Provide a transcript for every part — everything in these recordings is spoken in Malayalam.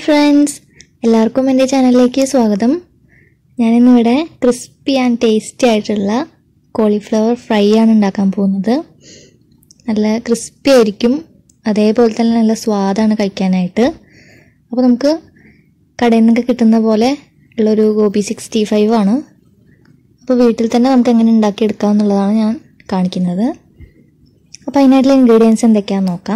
ഫ്രണ്ട്സ് എല്ലാവർക്കും എൻ്റെ ചാനലിലേക്ക് സ്വാഗതം ഞാനിന്നിവിടെ ക്രിസ്പി ആൻഡ് ടേസ്റ്റി ആയിട്ടുള്ള കോളിഫ്ലവർ ഫ്രൈ ആണ് ഉണ്ടാക്കാൻ പോകുന്നത് നല്ല ക്രിസ്പി ആയിരിക്കും അതേപോലെ തന്നെ നല്ല സ്വാദാണ് കഴിക്കാനായിട്ട് അപ്പോൾ നമുക്ക് കടയിൽ നിന്നൊക്കെ കിട്ടുന്ന പോലെ ഉള്ളൊരു ഗോപി സിക്സ്റ്റി ഫൈവ് ആണ് അപ്പോൾ വീട്ടിൽ തന്നെ നമുക്ക് എങ്ങനെ ഉണ്ടാക്കിയെടുക്കാം എന്നുള്ളതാണ് ഞാൻ കാണിക്കുന്നത് അപ്പോൾ അതിനായിട്ടുള്ള ഇൻഗ്രീഡിയൻസ് എന്തൊക്കെയാണെന്ന് നോക്കാം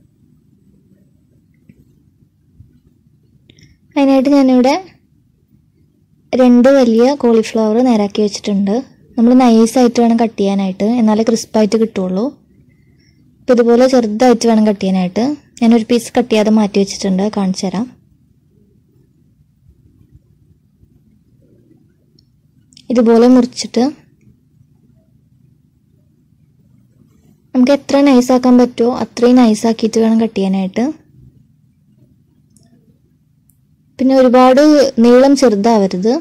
അതിനായിട്ട് ഞാനിവിടെ രണ്ട് വലിയ കോളിഫ്ലവർ നേരാക്കി വെച്ചിട്ടുണ്ട് നമ്മൾ നൈസായിട്ട് വേണം കട്ട് ചെയ്യാനായിട്ട് എന്നാലേ ക്രിസ്പായിട്ട് കിട്ടുള്ളൂ അപ്പോൾ ഇതുപോലെ ചെറുതായിട്ട് വേണം കട്ട് ചെയ്യാനായിട്ട് ഞാനൊരു പീസ് കട്ട് ചെയ്യാതെ മാറ്റി വെച്ചിട്ടുണ്ട് കാണിച്ചു തരാം ഇതുപോലെ മുറിച്ചിട്ട് നമുക്ക് എത്ര നൈസാക്കാൻ പറ്റുമോ അത്രയും നൈസാക്കിയിട്ട് വേണം കട്ട് ചെയ്യാനായിട്ട് പിന്നെ ഒരുപാട് നീളം ചെറുതാവരുത്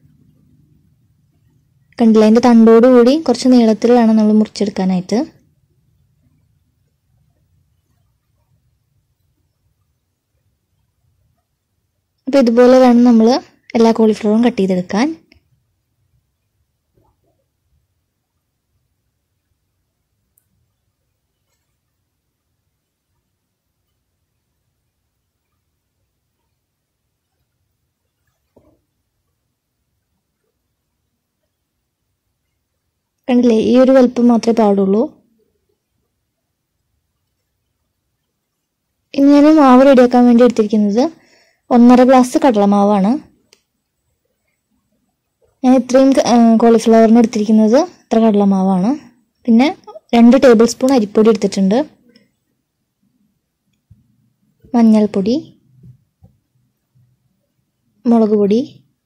കണ്ടില്ല അതിൻ്റെ തണ്ടോട് കൂടി കുറച്ച് നീളത്തിൽ വേണം നമ്മൾ മുറിച്ചെടുക്കാനായിട്ട് അപ്പോൾ ഇതുപോലെ വേണം നമ്മൾ എല്ലാ കോളിഫ്ലവറും കട്ട് ചെയ്തെടുക്കാൻ കണ്ടില്ലേ ഈ ഒരു വലുപ്പം മാത്രമേ പാടുള്ളൂ ഇനി ഞാൻ മാവ് റെഡിയാക്കാൻ വേണ്ടി എടുത്തിരിക്കുന്നത് ഒന്നര ഗ്ലാസ് കടലമാവാണ് ഞാൻ ഇത്രയും കോളിഫ്ലവറിന് എടുത്തിരിക്കുന്നത് ഇത്ര കടലമാവാണ് പിന്നെ രണ്ട് ടേബിൾ സ്പൂൺ അരിപ്പൊടി എടുത്തിട്ടുണ്ട് മഞ്ഞൾപ്പൊടി മുളക് പൊടി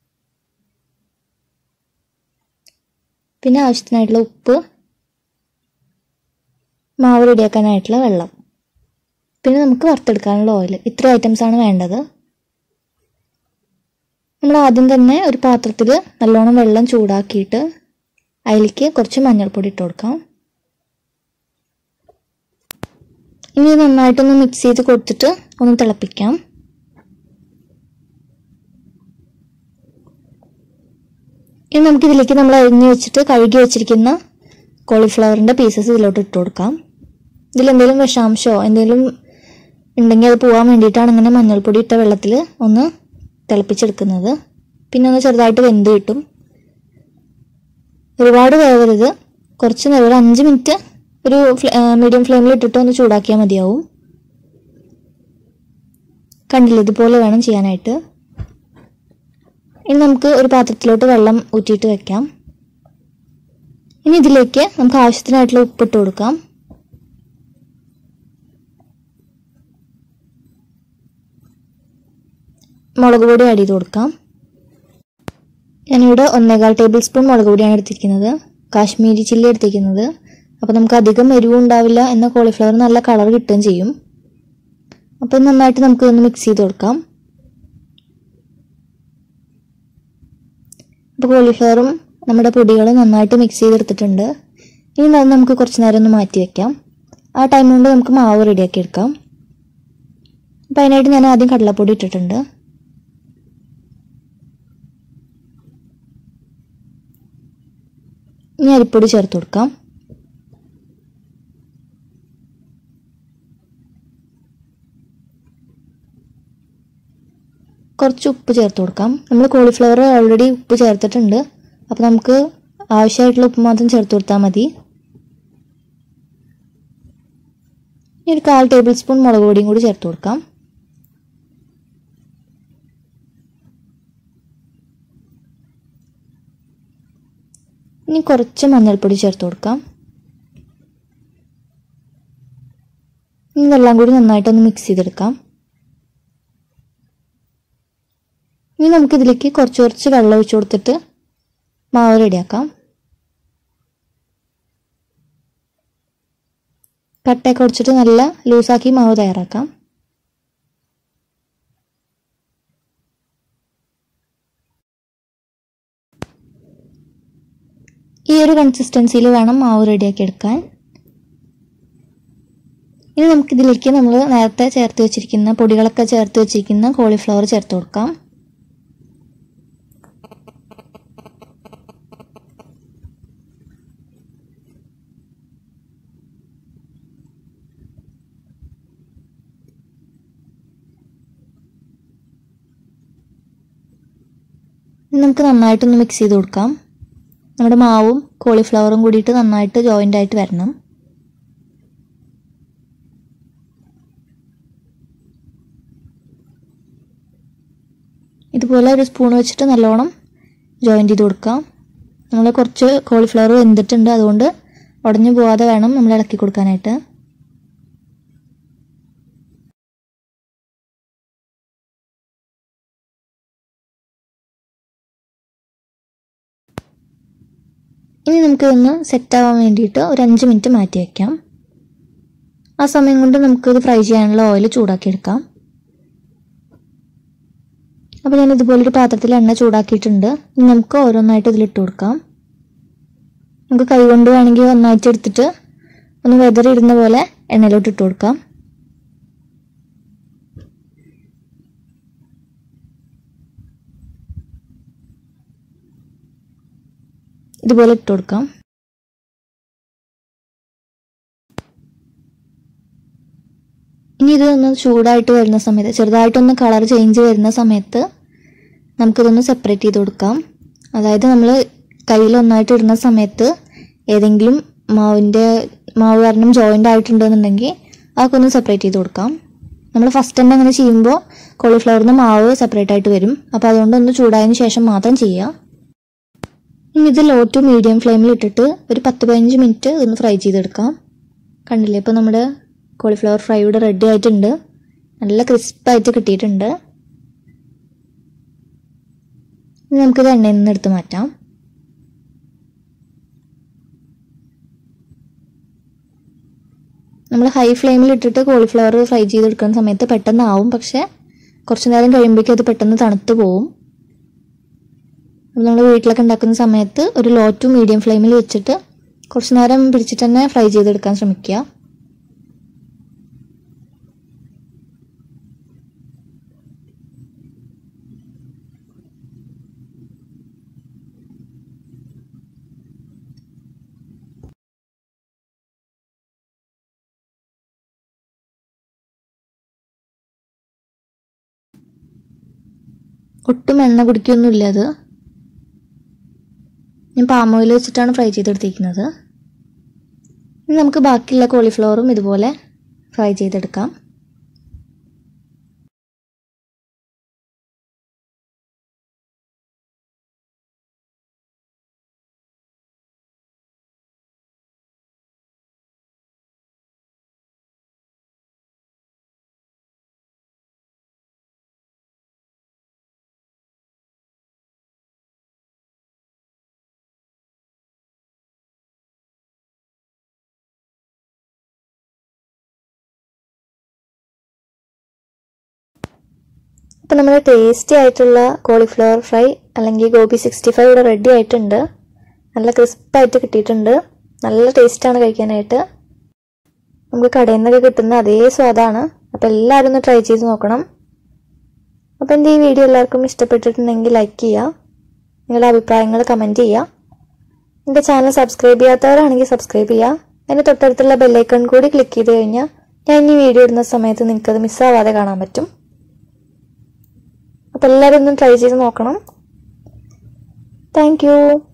പിന്നെ ആവശ്യത്തിനായിട്ടുള്ള ഉപ്പ് മാവ് റെഡിയാക്കാനായിട്ടുള്ള വെള്ളം പിന്നെ നമുക്ക് വറുത്തെടുക്കാനുള്ള ഓയിൽ ഇത്ര ഐറ്റംസ് ആണ് വേണ്ടത് നമ്മൾ ആദ്യം തന്നെ ഒരു പാത്രത്തിൽ നല്ലോണം വെള്ളം ചൂടാക്കിയിട്ട് അതിലേക്ക് കുറച്ച് മഞ്ഞൾപ്പൊടി ഇട്ട് കൊടുക്കാം ഇനി നന്നായിട്ടൊന്ന് മിക്സ് ചെയ്ത് കൊടുത്തിട്ട് ഒന്ന് തിളപ്പിക്കാം ഇനി നമുക്ക് ഇതിലേക്ക് നമ്മൾ അരിഞ്ഞു വെച്ചിട്ട് കഴുകി വെച്ചിരിക്കുന്ന കോളിഫ്ലവറിൻ്റെ പീസസ് ഇതിലോട്ട് ഇട്ട് കൊടുക്കാം ഇതിലെന്തെങ്കിലും വിഷാംശമോ എന്തെങ്കിലും ഉണ്ടെങ്കിൽ അത് പോകാൻ വേണ്ടിയിട്ടാണ് ഇങ്ങനെ മഞ്ഞൾപ്പൊടി ഇട്ട വെള്ളത്തിൽ ഒന്ന് തിളപ്പിച്ചെടുക്കുന്നത് പിന്നെ ഒന്ന് ചെറുതായിട്ട് വെന്ത് കിട്ടും ഒരുപാട് വേവരുത് കുറച്ച് നേരം ഒരു അഞ്ച് മിനിറ്റ് ഒരു മീഡിയം ഫ്ലെയിമിൽ ഇട്ടിട്ട് ഒന്ന് ചൂടാക്കിയാൽ മതിയാവും കണ്ടില്ല ഇതുപോലെ വേണം ചെയ്യാനായിട്ട് ഇനി നമുക്ക് ഒരു പാത്രത്തിലോട്ട് വെള്ളം ഊറ്റിയിട്ട് വെക്കാം ഇനി ഇതിലേക്ക് നമുക്ക് ആവശ്യത്തിനായിട്ടുള്ള ഉപ്പിട്ട് കൊടുക്കാം മുളക് പൊടി ആഡ് ചെയ്ത് കൊടുക്കാം ഞാനിവിടെ ഒന്നേകാൽ ടേബിൾ സ്പൂൺ മുളക് പൊടിയാണ് എടുത്തിരിക്കുന്നത് കാശ്മീരി ചില്ലി എടുത്തിരിക്കുന്നത് അപ്പോൾ നമുക്ക് അധികം എരിവും ഉണ്ടാവില്ല എന്ന കോളിഫ്ലവർ നല്ല കളർ കിട്ടുകയും ചെയ്യും അപ്പോൾ നന്നായിട്ട് നമുക്ക് ഒന്ന് മിക്സ് ചെയ്ത് കൊടുക്കാം അപ്പോൾ കോളിഫ്ലവറും നമ്മുടെ പൊടികളും നന്നായിട്ട് മിക്സ് ചെയ്തെടുത്തിട്ടുണ്ട് ഇനി അത് നമുക്ക് കുറച്ച് നേരം ഒന്ന് മാറ്റി വെക്കാം ആ ടൈം കൊണ്ട് നമുക്ക് മാവ് റെഡിയാക്കി എടുക്കാം അപ്പോൾ അതിനായിട്ട് ഞാൻ ആദ്യം കടലപ്പൊടി ഇട്ടിട്ടുണ്ട് ഇനി അരിപ്പൊടി ചേർത്ത് കൊടുക്കാം കുറച്ച് ഉപ്പ് ചേർത്ത് കൊടുക്കാം നമ്മൾ കോളിഫ്ലവർ ഓൾറെഡി ഉപ്പ് ചേർത്തിട്ടുണ്ട് അപ്പോൾ നമുക്ക് ആവശ്യമായിട്ടുള്ള ഉപ്പ് മാത്രം ചേർത്ത് കൊടുത്താൽ മതി ഇനി ഒരു കാൽ ടേബിൾ സ്പൂൺ മുളക് പൊടിയും കൂടി ചേർത്ത് കൊടുക്കാം ഇനി കുറച്ച് മഞ്ഞൾപ്പൊടി ചേർത്ത് കൊടുക്കാം ഇനി ഇതെല്ലാം കൂടി നന്നായിട്ടൊന്ന് മിക്സ് ചെയ്തെടുക്കാം ഇനി നമുക്കിതിലേക്ക് കുറച്ച് കുറച്ച് വെള്ളം ഒഴിച്ചു കൊടുത്തിട്ട് മാവ് റെഡിയാക്കാം കട്ടയൊക്കെ ഒടിച്ചിട്ട് നല്ല ലൂസാക്കി മാവ് തയ്യാറാക്കാം ഈ ഒരു കൺസിസ്റ്റൻസിയിൽ വേണം മാവ് റെഡിയാക്കി എടുക്കാൻ ഇനി നമുക്കിതിലേക്ക് നമ്മൾ നേരത്തെ ചേർത്ത് വെച്ചിരിക്കുന്ന പൊടികളൊക്കെ ചേർത്ത് വെച്ചിരിക്കുന്ന കോളിഫ്ലവർ ചേർത്ത് കൊടുക്കാം ഇനി നമുക്ക് നന്നായിട്ടൊന്ന് മിക്സ് ചെയ്ത് കൊടുക്കാം നമ്മുടെ മാവും കോളിഫ്ലവറും കൂടിയിട്ട് നന്നായിട്ട് ജോയിൻ്റ് ആയിട്ട് വരണം ഇതുപോലെ ഒരു സ്പൂൺ വെച്ചിട്ട് നല്ലോണം ജോയിൻ്റ് ചെയ്ത് കൊടുക്കാം നമ്മൾ കുറച്ച് കോളിഫ്ലവർ വെന്തിട്ടുണ്ട് അതുകൊണ്ട് ഉടഞ്ഞു പോവാതെ വേണം നമ്മൾ ഇളക്കി കൊടുക്കാനായിട്ട് ഇനി നമുക്ക് ഇതൊന്ന് സെറ്റ് ആവാൻ വേണ്ടിയിട്ട് ഒരു അഞ്ച് മിനിറ്റ് മാറ്റി വയ്ക്കാം ആ സമയം കൊണ്ട് നമുക്കിത് ഫ്രൈ ചെയ്യാനുള്ള ഓയിൽ ചൂടാക്കി എടുക്കാം അപ്പോൾ ഞാൻ ഇതുപോലൊരു പാത്രത്തിൽ എണ്ണ ചൂടാക്കിയിട്ടുണ്ട് ഇനി നമുക്ക് ഓരോന്നായിട്ട് ഇതിലിട്ട് കൊടുക്കാം നമുക്ക് കൈ കൊണ്ട് വേണമെങ്കിൽ ഒന്നായിട്ട് എടുത്തിട്ട് ഒന്ന് വെതറിടുന്ന പോലെ എണ്ണയിലോട്ട് ഇട്ട് കൊടുക്കാം ഇതുപോലെ ഇട്ട് കൊടുക്കാം ഇനി ഇതൊന്ന് ചൂടായിട്ട് വരുന്ന സമയത്ത് ചെറുതായിട്ടൊന്ന് കളർ ചേഞ്ച് വരുന്ന സമയത്ത് നമുക്കിതൊന്ന് സെപ്പറേറ്റ് ചെയ്ത് കൊടുക്കാം അതായത് നമ്മൾ കയ്യിൽ ഒന്നായിട്ട് ഇടുന്ന സമയത്ത് ഏതെങ്കിലും മാവിൻ്റെ മാവ് കാരണം ജോയിൻ്റ് ആയിട്ടുണ്ടെന്നുണ്ടെങ്കിൽ അതൊക്കെ ഒന്ന് സെപ്പറേറ്റ് ചെയ്ത് കൊടുക്കാം നമ്മൾ ഫസ്റ്റ് തന്നെ അങ്ങനെ ചെയ്യുമ്പോൾ കോളിഫ്ലവറിന് മാവ് സെപ്പറേറ്റ് ആയിട്ട് വരും അപ്പോൾ അതുകൊണ്ട് ഒന്ന് ചൂടായതിന് ശേഷം മാത്രം ചെയ്യുക ഇനി ഇത് ലോ ടു മീഡിയം ഫ്ലെയിമിൽ ഇട്ടിട്ട് ഒരു പത്ത് പതിനഞ്ച് മിനിറ്റ് ഇതൊന്ന് ഫ്രൈ ചെയ്തെടുക്കാം കണ്ടില്ലേ ഇപ്പോൾ നമ്മുടെ കോളിഫ്ലവർ ഫ്രൈ ഇവിടെ റെഡി ആയിട്ടുണ്ട് നല്ല ക്രിസ്പായിട്ട് കിട്ടിയിട്ടുണ്ട് ഇനി നമുക്കിത് എണ്ണയിൽ നിന്ന് എടുത്ത് മാറ്റാം നമ്മൾ ഹൈ ഫ്ലെയിമിൽ ഇട്ടിട്ട് കോളിഫ്ലവർ ഫ്രൈ ചെയ്തെടുക്കുന്ന സമയത്ത് പെട്ടെന്ന് ആവും പക്ഷേ കുറച്ച് നേരം കഴിയുമ്പോഴേക്കും അത് പെട്ടെന്ന് തണുത്ത് പോവും അപ്പോൾ നമ്മൾ വീട്ടിലൊക്കെ ഉണ്ടാക്കുന്ന സമയത്ത് ഒരു ലോ ടു മീഡിയം ഫ്ലെയിമിൽ വെച്ചിട്ട് കുറച്ച് നേരം പിടിച്ചിട്ട് തന്നെ ഫ്രൈ ചെയ്തെടുക്കാൻ ശ്രമിക്കുക ഒട്ടും എണ്ണ കുടിക്കൊന്നുമില്ല അത് ഞാൻ പാം ഓയിൽ വെച്ചിട്ടാണ് ഫ്രൈ ചെയ്തെടുത്തിരിക്കുന്നത് ഇനി നമുക്ക് ബാക്കിയുള്ള കോളിഫ്ലവറും ഇതുപോലെ ഫ്രൈ ചെയ്തെടുക്കാം അപ്പോൾ നമ്മുടെ ടേസ്റ്റി ആയിട്ടുള്ള കോളിഫ്ലവർ ഫ്രൈ അല്ലെങ്കിൽ ഗോബി സിക്സ്റ്റി ഫൈവ് ഇവിടെ റെഡി ആയിട്ടുണ്ട് നല്ല ക്രിസ്പായിട്ട് കിട്ടിയിട്ടുണ്ട് നല്ല ടേസ്റ്റാണ് കഴിക്കാനായിട്ട് നമുക്ക് കടയിൽ നിന്നൊക്കെ കിട്ടുന്ന അതേ സ്വാദാണ് അപ്പോൾ എല്ലാവരും ഒന്ന് ട്രൈ ചെയ്ത് നോക്കണം അപ്പോൾ എൻ്റെ ഈ വീഡിയോ എല്ലാവർക്കും ഇഷ്ടപ്പെട്ടിട്ടുണ്ടെങ്കിൽ ലൈക്ക് ചെയ്യുക നിങ്ങളുടെ അഭിപ്രായങ്ങൾ കമൻറ്റ് ചെയ്യുക എൻ്റെ ചാനൽ സബ്സ്ക്രൈബ് ചെയ്യാത്തവരാണെങ്കിൽ സബ്സ്ക്രൈബ് ചെയ്യുക അതിൻ്റെ തൊട്ടടുത്തുള്ള ബെല്ലൈക്കൺ കൂടി ക്ലിക്ക് ചെയ്ത് കഴിഞ്ഞാൽ ഞാൻ ഇനി വീഡിയോ ഇടുന്ന സമയത്ത് നിങ്ങൾക്കത് മിസ്സാവാതെ കാണാൻ പറ്റും അപ്പോൾ എല്ലാവരും ഒന്ന് ട്രൈ ചെയ്ത് നോക്കണം താങ്ക്